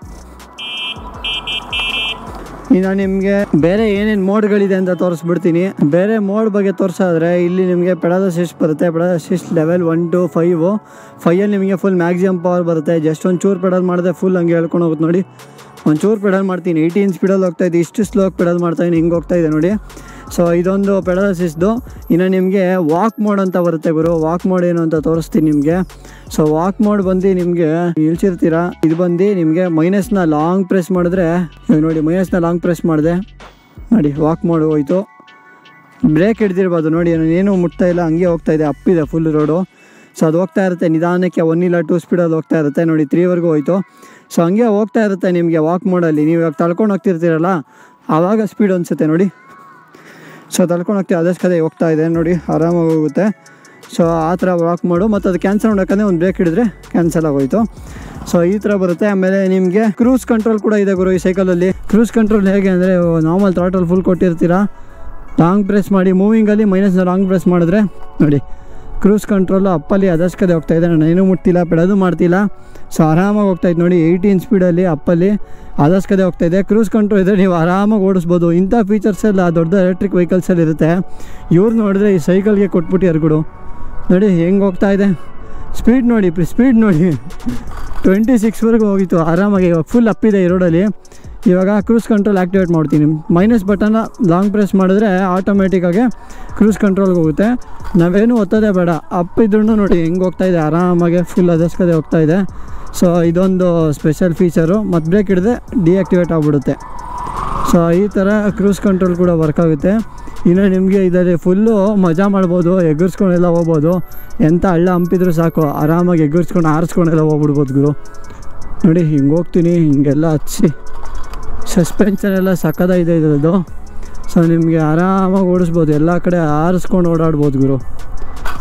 ಇನ್ನು ನಿಮಗೆ ಬೇರೆ ಏನೇನು ಮೋಡ್ಗಳಿದೆ ಅಂತ ತೋರಿಸ್ಬಿಡ್ತೀನಿ ಬೇರೆ ಮೋಡ್ ಬಗ್ಗೆ ತೋರಿಸೋದ್ರೆ ಇಲ್ಲಿ ನಿಮಗೆ ಪೆಡಲ್ ಅಸಿಸ್ಟ್ ಬರುತ್ತೆ pedal assist level one two five ಫೈಯಲ್ಲಿ ನಿಮಗೆ ಫುಲ್ ಮ್ಯಾಕ್ಸಿಮಮ್ ಪವರ್ ಬರುತ್ತೆ ಜಸ್ಟ್ ಒಂದು ಚೂರು ಪೆಡಲ್ ಮಾಡಿದ್ರೆ ಫುಲ್ ಹಂಗೆ ಹೇಳ್ಕೊಂಡು ಹೋಗುತ್ತೆ ನೋಡಿ ಒಂದು ಚೂರು ಪೆಡಲ್ ಮಾಡ್ತೀನಿ ಏಯ್ಟೀನ್ ಸ್ಪೀಡಲ್ಲಿ ಹೋಗ್ತಾ ಇದೆ ಇಷ್ಟು ಸ್ಲೋಗಿ ಪೆಡಲ್ ಮಾಡ್ತಾಯಿದ್ದೀನಿ ಹಿಂಗೆ ಹೋಗ್ತಾ ಇದೆ ನೋಡಿ ಸೊ ಇದೊಂದು ಪೆಡಲ್ ಅಸಿಸ್ಟ್ದು ಇನ್ನು ನಿಮಗೆ ವಾಕ್ ಮೋಡ್ ಅಂತ ಬರುತ್ತೆ ಗುರು ವಾಕ್ ಮೋಡ್ ಏನು ಅಂತ ತೋರಿಸ್ತೀನಿ ನಿಮಗೆ ಸೊ ವಾಕ್ ಮೋಡ್ ಬಂದು ನಿಮಗೆ ಇಳ್ಸಿರ್ತೀರಾ ಇದು ಬಂದು ನಿಮಗೆ ಮೈನಸ್ನ ಲಾಂಗ್ ಪ್ರೆಸ್ ಮಾಡಿದ್ರೆ ಇವಾಗ ನೋಡಿ ಮೈನಸ್ನ ಲಾಂಗ್ ಪ್ರೆಸ್ ಮಾಡಿದೆ ನೋಡಿ ವಾಕ್ ಮೋಡ್ ಹೋಯ್ತು ಬ್ರೇಕ್ ಹಿಡ್ದಿರ್ಬೋದು ನೋಡಿ ನಾನು ಏನೂ ಮುಟ್ತಾ ಇಲ್ಲ ಹಂಗೆ ಹೋಗ್ತಾ ಇದೆ ಅಪ್ಪಿದೆ ಫುಲ್ ರೋಡು ಸೊ ಅದು ಹೋಗ್ತಾ ಇರುತ್ತೆ ನಿಧಾನಕ್ಕೆ ಒನ್ ಇಲ್ಲ ಟೂ ಸ್ಪೀಡಲ್ಲಿ ಹೋಗ್ತಾ ಇರುತ್ತೆ ನೋಡಿ ತ್ರೀವರೆಗೂ ಹೋಯ್ತು ಸೊ ಹಂಗೆ ಹೋಗ್ತಾ ಇರುತ್ತೆ ನಿಮಗೆ ವಾಕ್ ಮೋಡಲ್ಲಿ ನೀವು ಇವಾಗ ತಳ್ಕೊಂಡು ಹೋಗ್ತಿರ್ತೀರಲ್ಲ ಆವಾಗ ಸ್ಪೀಡ್ ಅನಿಸುತ್ತೆ ನೋಡಿ ಸೊ ತಳ್ಕೊಂಡು ಹೋಗ್ತೀವಿ ಅದಷ್ಟು ಕಡೆ ಹೋಗ್ತಾ ಇದೆ ನೋಡಿ ಆರಾಮಾಗಿ ಹೋಗುತ್ತೆ ಸೊ ಆ ಥರ ವಾಕ್ ಮಾಡು ಮತ್ತು ಅದು ಕ್ಯಾನ್ಸಲ್ ಮಾಡೋಕ್ಕಂದ್ರೆ ಒಂದು ಬ್ರೇಕ್ ಹಿಡಿದ್ರೆ ಕ್ಯಾನ್ಸಲ್ ಆಗೋಯ್ತು ಸೊ ಈ ಥರ ಬರುತ್ತೆ ಆಮೇಲೆ ನಿಮಗೆ ಕ್ರೂಸ್ ಕಂಟ್ರೋಲ್ ಕೂಡ ಇದೆ ಗುರು ಈ ಸೈಕಲಲ್ಲಿ ಕ್ರೂಸ್ ಕಂಟ್ರೋಲ್ ಹೇಗೆ ಅಂದರೆ ನಾರ್ಮಲ್ ಥ್ರಾಟಲ್ ಫುಲ್ ಕೊಟ್ಟಿರ್ತೀರಾ ಲಾಂಗ್ ಪ್ರೆಸ್ ಮಾಡಿ ಮೂವಿಂಗಲ್ಲಿ ಮೈನಸ್ನ ಲಾಂಗ್ ಪ್ರೆಸ್ ಮಾಡಿದ್ರೆ ನೋಡಿ ಕ್ರೂಸ್ ಕಂಟ್ರೋಲು ಅಪ್ಪಲ್ಲಿ ಅದಷ್ಟು ಕಡೆ ಹೋಗ್ತಾ ಇದೆ ನಾನು ಏನೂ ಮುಟ್ತಿಲ್ಲ ಬಿಡೋದು ಮಾಡ್ತಿಲ್ಲ ಸೊ ಆರಾಮಾಗಿ ಹೋಗ್ತಾ ಇತ್ತು ನೋಡಿ ಏಯ್ಟೀನ್ ಸ್ಪೀಡಲ್ಲಿ ಅಪ್ಪಲ್ಲಿ ಅದಷ್ಟು ಕಡೆ ಹೋಗ್ತಾ ಇದೆ ಕ್ರೂಸ್ ಕಂಟ್ರೋಲ್ ಇದ್ದರೆ ನೀವು ಆರಾಮಾಗಿ ಓಡಿಸ್ಬೋದು ಇಂಥ ಫೀಚರ್ಸ್ ಎಲ್ಲ ದೊಡ್ಡ ಎಲೆಕ್ಟ್ರಿಕ್ ವೆಹಿಕಲ್ಸಲ್ಲಿ ಇರುತ್ತೆ ಇವ್ರು ನೋಡಿದ್ರೆ ಈ ಸೈಕಲ್ಗೆ ಕೊಟ್ಬಿಟ್ಟು ಎರ್ಗುಡು ನೋಡಿ ಹೆಂಗೆ ಹೋಗ್ತಾ ಇದೆ ಸ್ಪೀಡ್ ನೋಡಿ ಸ್ಪೀಡ್ ನೋಡಿ ಟ್ವೆಂಟಿ ಸಿಕ್ಸ್ವರೆಗೂ ಹೋಗಿತ್ತು ಆರಾಮಾಗಿ ಇವಾಗ ಫುಲ್ ಅಪ್ಪಿದೆ ಈ ರೋಡಲ್ಲಿ ಇವಾಗ ಕ್ರೂಸ್ ಕಂಟ್ರೋಲ್ ಆ್ಯಕ್ಟಿವೇಟ್ ಮಾಡ್ತೀನಿ ಮೈನಸ್ ಬಟನ್ನ ಲಾಂಗ್ ಪ್ರೆಸ್ ಮಾಡಿದ್ರೆ ಆಟೋಮೆಟಿಕ್ಕಾಗಿ ಕ್ರೂಸ್ ಕಂಟ್ರೋಲ್ಗೆ ಹೋಗುತ್ತೆ ನಾವೇನು ಒತ್ತೋದೇ ಬೇಡ ಅಪ್ ಇದ್ರೂ ನೋಡಿ ಹೆಂಗೆ ಹೋಗ್ತಾ ಇದೆ ಆರಾಮಾಗಿ ಫುಲ್ ಅದಸ್ಕದೆ ಹೋಗ್ತಾ ಇದೆ ಸೊ ಇದೊಂದು ಸ್ಪೆಷಲ್ ಫೀಚರು ಮತ್ತು ಬ್ರೇಕ್ ಹಿಡಿದ್ರೆ ಡಿಆಕ್ಟಿವೇಟ್ ಆಗಿಬಿಡುತ್ತೆ ಸೊ ಈ ಥರ ಕ್ರೂಸ್ ಕಂಟ್ರೋಲ್ ಕೂಡ ವರ್ಕ್ ಆಗುತ್ತೆ ಇನ್ನು ನಿಮಗೆ ಇದರಲ್ಲಿ ಫುಲ್ಲು ಮಜಾ ಮಾಡ್ಬೋದು ಎಗ್ಗಿಸ್ಕೊಂಡೆಲ್ಲ ಹೋಗ್ಬೋದು ಎಂಥ ಹಳ್ಳ ಹಂಪಿದ್ರು ಸಾಕು ಆರಾಮಾಗಿ ಎಗ್ಗಿಸ್ಕೊಂಡು ಆರಿಸ್ಕೊಂಡೆಲ್ಲ ಹೋಗ್ಬಿಡ್ಬೋದು ಗುರು ನೋಡಿ ಹಿಂಗೆ ಹೋಗ್ತೀನಿ ಹಿಂಗೆಲ್ಲ ಹಚ್ಚಿ ಸಸ್ಪೆನ್ಷನ್ ಎಲ್ಲ ಸಕ್ಕದಾಗಿದೆ ಇದರದ್ದು ಸೊ ನಿಮಗೆ ಆರಾಮಾಗಿ ಓಡಿಸ್ಬೋದು ಎಲ್ಲ ಕಡೆ ಆರಿಸ್ಕೊಂಡು ಓಡಾಡ್ಬೋದು ಗುರು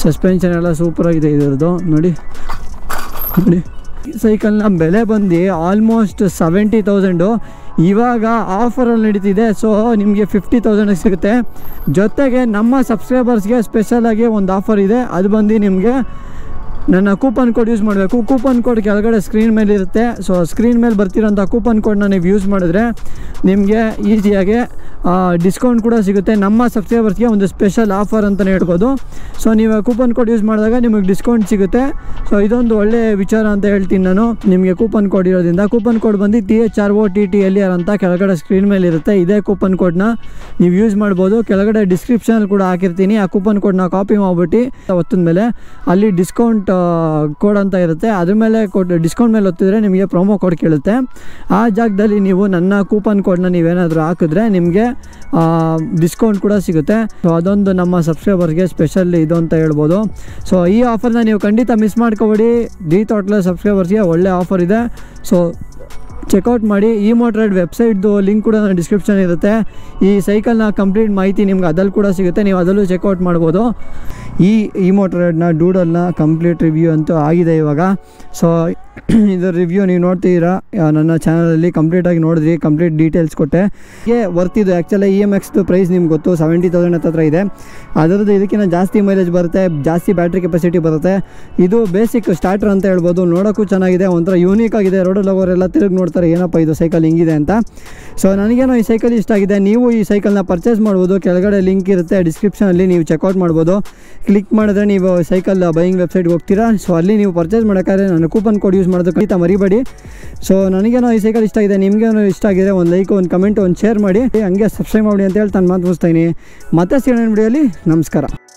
ಸಸ್ಪೆನ್ಷನ್ ಎಲ್ಲ ಸೂಪರಾಗಿದೆ ಇದರದ್ದು ನೋಡಿ ನೋಡಿ ಸೈಕಲ್ನ ಬೆಲೆ ಬಂದು ಆಲ್ಮೋಸ್ಟ್ ಸೆವೆಂಟಿ ತೌಸಂಡು ಇವಾಗ ಆಫರಲ್ಲಿ ನಡೀತಿದೆ ಸೊ ನಿಮಗೆ ಫಿಫ್ಟಿ ತೌಸಂಡಿಗೆ ಸಿಗುತ್ತೆ ಜೊತೆಗೆ ನಮ್ಮ ಸಬ್ಸ್ಕ್ರೈಬರ್ಸ್ಗೆ ಸ್ಪೆಷಲಾಗಿ ಒಂದು ಆಫರ್ ಇದೆ ಅದು ಬಂದು ನಿಮಗೆ ನನ್ನ ಕೂಪನ್ ಕೋಡ್ ಯೂಸ್ ಮಾಡಬೇಕು ಕೂಪನ್ ಕೋಡ್ ಕೆಳಗಡೆ ಸ್ಕ್ರೀನ್ ಮೇಲೆ ಇರುತ್ತೆ ಸೊ ಸ್ಕ್ರೀನ್ ಮೇಲೆ ಬರ್ತಿರೋಂಥ ಕೂಪನ್ ಕೋಡ್ನ ನೀವು ಯೂಸ್ ಮಾಡಿದ್ರೆ ನಿಮಗೆ ಈಸಿಯಾಗಿ ಡಿಸ್ಕೌಂಟ್ ಕೂಡ ಸಿಗುತ್ತೆ ನಮ್ಮ ಸಬ್ಸ್ಕ್ರೈಬರ್ಸ್ಗೆ ಒಂದು ಸ್ಪೆಷಲ್ ಆಫರ್ ಅಂತಲೇ ಹೇಳ್ಬೋದು ಸೊ ನೀವು ಕೂಪನ್ ಕೋಡ್ ಯೂಸ್ ಮಾಡಿದಾಗ ನಿಮಗೆ ಡಿಸ್ಕೌಂಟ್ ಸಿಗುತ್ತೆ ಸೊ ಇದೊಂದು ಒಳ್ಳೆಯ ವಿಚಾರ ಅಂತ ಹೇಳ್ತೀನಿ ನಾನು ನಿಮಗೆ ಕೂಪನ್ ಕೋಡ್ ಇರೋದ್ರಿಂದ ಕೂಪನ್ ಕೋಡ್ ಬಂದು T H R O T T L R ಅಂತ ಕೆಳಗಡೆ ಸ್ಕ್ರೀನ್ ಮೇಲೆ ಇರುತ್ತೆ ಇದೇ ಕೂಪನ್ ಕೋಡ್ನ ನೀವು ಯೂಸ್ ಮಾಡ್ಬೋದು ಕೆಳಗಡೆ ಡಿಸ್ಕ್ರಿಪ್ಷನಲ್ಲಿ ಕೂಡ ಹಾಕಿರ್ತೀನಿ ಆ ಕೂಪನ್ ಕೋಡ್ನ ಕಾಪಿ ಮಾಡಿಬಿಟ್ಟು ಒತ್ತಿದ ಮೇಲೆ ಅಲ್ಲಿ ಡಿಸ್ಕೌಂಟ್ ಕೋಡ್ ಅಂತ ಇರುತ್ತೆ ಅದ್ರ ಮೇಲೆ ಕೊಟ್ಟು ಡಿಸ್ಕೌಂಟ್ ಮೇಲೆ ಒತ್ತಿದ್ರೆ ನಿಮಗೆ ಪ್ರೊಮೋ ಕೋಡ್ ಕೇಳುತ್ತೆ ಆ ಜಾಗದಲ್ಲಿ ನೀವು ನನ್ನ ಕೂಪನ್ ಕೋಡ್ನ ನೀವೇನಾದರೂ ಹಾಕಿದ್ರೆ ನಿಮಗೆ ಡಿಸ್ಕೌಂಟ್ ಕೂಡ ಸಿಗುತ್ತೆ ಸೊ ಅದೊಂದು ನಮ್ಮ ಸಬ್ಸ್ಕ್ರೈಬರ್ಗೆ ಸ್ಪೆಷಲ್ ಇದು ಅಂತ ಹೇಳ್ಬೋದು ಸೊ ಈ ಆಫರ್ನ ನೀವು ಖಂಡಿತ ಮಿಸ್ ಮಾಡ್ಕೋಬೇಡಿ ಡಿ ತೋಟ್ಲ ಸಬ್ಸ್ಕ್ರೈಬರ್ಸ್ಗೆ ಒಳ್ಳೆ ಆಫರ್ ಇದೆ ಸೊ ಚೆಕ್ಔಟ್ ಮಾಡಿ ಈ ಮೋಟ್ರೈಡ್ ವೆಬ್ಸೈಟ್ದು ಲಿಂಕ್ ಕೂಡ ನನ್ನ ಡಿಸ್ಕ್ರಿಪ್ಷನ್ ಇರುತ್ತೆ ಈ ಸೈಕಲ್ನ ಕಂಪ್ಲೀಟ್ ಮಾಹಿತಿ ನಿಮ್ಗೆ ಅದಲ್ಲಿ ಕೂಡ ಸಿಗುತ್ತೆ ನೀವು ಅದರಲ್ಲೂ ಚೆಕ್ಔಟ್ ಮಾಡ್ಬೋದು ಈ ಈ ಮೋಟ್ರೈಡ್ನ ಡೂಡಲ್ನ ಕಂಪ್ಲೀಟ್ ರಿವ್ಯೂ ಅಂತೂ ಆಗಿದೆ ಇವಾಗ ಸೊ ಇದರ ರಿವ್ಯೂ ನೀವು ನೋಡ್ತಿದ್ದೀರಾ ಆ, ನನ್ನ ಚಾನಲಲ್ಲಿ ಕಂಪ್ಲೀಟಾಗಿ ನೋಡಿದ್ರಿ ಕಂಪ್ಲೀಟ್ ಡೀಟೇಲ್ಸ್ ಕೊಟ್ಟೆ ಹೀಗೆ ವರ್ತಿದ್ದು ಆ್ಯಕ್ಚುಲಿ ಇ ಎಮ್ ಎಕ್ಸ್ದು ಪ್ರೈಸ್ ನಿಮ್ಗೆ ಗೊತ್ತು ಸೆವೆಂಟಿ ತೌಸಂಡ್ ಹತ್ರ ಇದೆ ಅದರದ್ದು ಇದಕ್ಕಿಂತ ಜಾಸ್ತಿ ಮೈಲೇಜ್ ಬರುತ್ತೆ ಜಾಸ್ತಿ ಬ್ಯಾಟ್ರಿ ಕೆಪಾಸಿಟಿ ಬರುತ್ತೆ ಇದು ಬೇಸಿಕ್ ಸ್ಟಾರ್ಟರ್ ಅಂತ ಹೇಳ್ಬೋದು ನೋಡೋಕ್ಕೂ ಚೆನ್ನಾಗಿದೆ ಒಂಥರ ಯೂನಿಕ್ ಆಗಿದೆ ರೋಡಲ್ಲಿ ಹೋಗೋರೆಲ್ಲ ತಿರುಗಿ ನೋಡ್ತಾರೆ ಏನಪ್ಪ ಇದು ಸೈಕಲ್ ಹಿಂಗಿದೆ ಅಂತ ಸೊ ನನಗೇನೋ ಈ ಸೈಕಲ್ ಇಷ್ಟ ಆಗಿದೆ ನೀವು ಈ ಸೈಕಲ್ನ ಪರ್ಚೇಸ್ ಮಾಡ್ಬೋದು ಕೆಳಗಡೆ ಲಿಂಕ್ ಇರುತ್ತೆ ಡಿಸ್ಕ್ರಿಪ್ಷನಲ್ಲಿ ನೀವು ಚೆಕ್ಔಟ್ ಮಾಡ್ಬೋದು ಕ್ಲಿಕ್ ಮಾಡಿದ್ರೆ ನೀವು ಸೈಕಲ್ ಬೈಯಿಂಗ್ ವೆಬ್ಸೈಟ್ಗೆ ಹೋಗ್ತೀರಾ ಸೊ ಅಲ್ಲಿ ನೀವು ಪರ್ಚೇಸ್ ಮಾಡೋಕ್ಕಾದ್ರೆ ನಾನು ಕೂಪನ್ ಕೋಡ್ ಯೂಸ್ ಮಾಡೋದು ಖಂಡಿತ ಮರಿಬೇಡಿ ಸೊ ನನಗೇನೋ ಈ ಸೈಕಲ್ ಇಷ್ಟ ಆಗಿದೆ ನಿಮಗೇನೋ ಇಷ್ಟ ಆಗಿದೆ ಒಂದು ಲೈಕ್ ಒಂದು ಕಮೆಂಟ್ ಒಂದು ಶೇರ್ ಮಾಡಿ ಹಂಗೆ ಸಬ್ಸ್ಕ್ರೈಬ್ ಮಾಡಿ ಅಂತ ಹೇಳಿ ನಾನು ಮಾತು ಮುಗಿಸ್ತಾ ಇದ್ದೀನಿ ಮತ್ತೆ ಸಿಗೋಣ ವಿಡಿಯೋಲಿ ನಮಸ್ಕಾರ